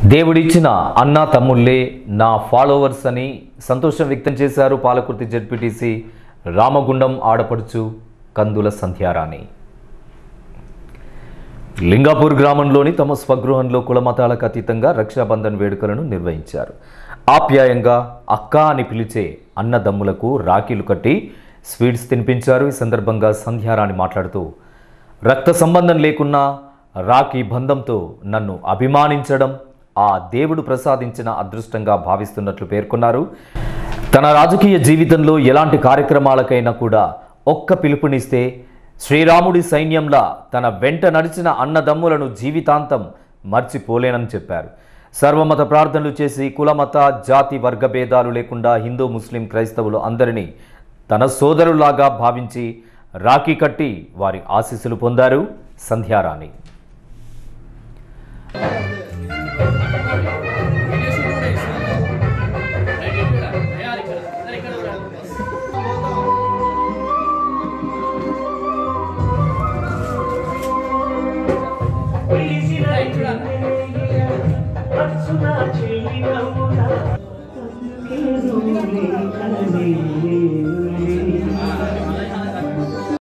దేవుడిచ్చిన అన్నా తమ్ముళ్ళే నా ఫాలోవర్స్ అని సంతోషం వ్యక్తం చేశారు పాలకుర్తి జడ్పీటీసీ రామగుండం ఆడపడుచు కందుల సంధ్యారాణి లింగాపూర్ గ్రామంలోని తమ స్వగృహంలో కులమతాలకు అతీతంగా రక్షాబంధన్ వేడుకలను నిర్వహించారు ఆప్యాయంగా అక్క అని పిలిచే అన్నదమ్ములకు రాఖీలు కట్టి స్వీట్స్ తినిపించారు ఈ సందర్భంగా సంధ్యారాణి మాట్లాడుతూ రక్త సంబంధం లేకున్నా రాఖీ బంధంతో నన్ను అభిమానించడం ఆ దేవుడు ప్రసాదించిన అదృష్టంగా భావిస్తున్నట్లు పేర్కొన్నారు తన రాజకీయ జీవితంలో ఎలాంటి కార్యక్రమాలకైనా కూడా ఒక్క పిలుపునిస్తే శ్రీరాముడి సైన్యంలా తన వెంట నడిచిన అన్నదమ్ములను జీవితాంతం మర్చిపోలేనని చెప్పారు సర్వమత ప్రార్థనలు చేసి కులమత జాతి వర్గ భేదాలు లేకుండా హిందూ ముస్లిం క్రైస్తవులు అందరినీ తన సోదరులాగా భావించి రాఖీ కట్టి వారి ఆశీస్సులు పొందారు సంధ్యారాణి మనసున చెయ్యి నవ్వునా అందుకే నువ్వే కలవే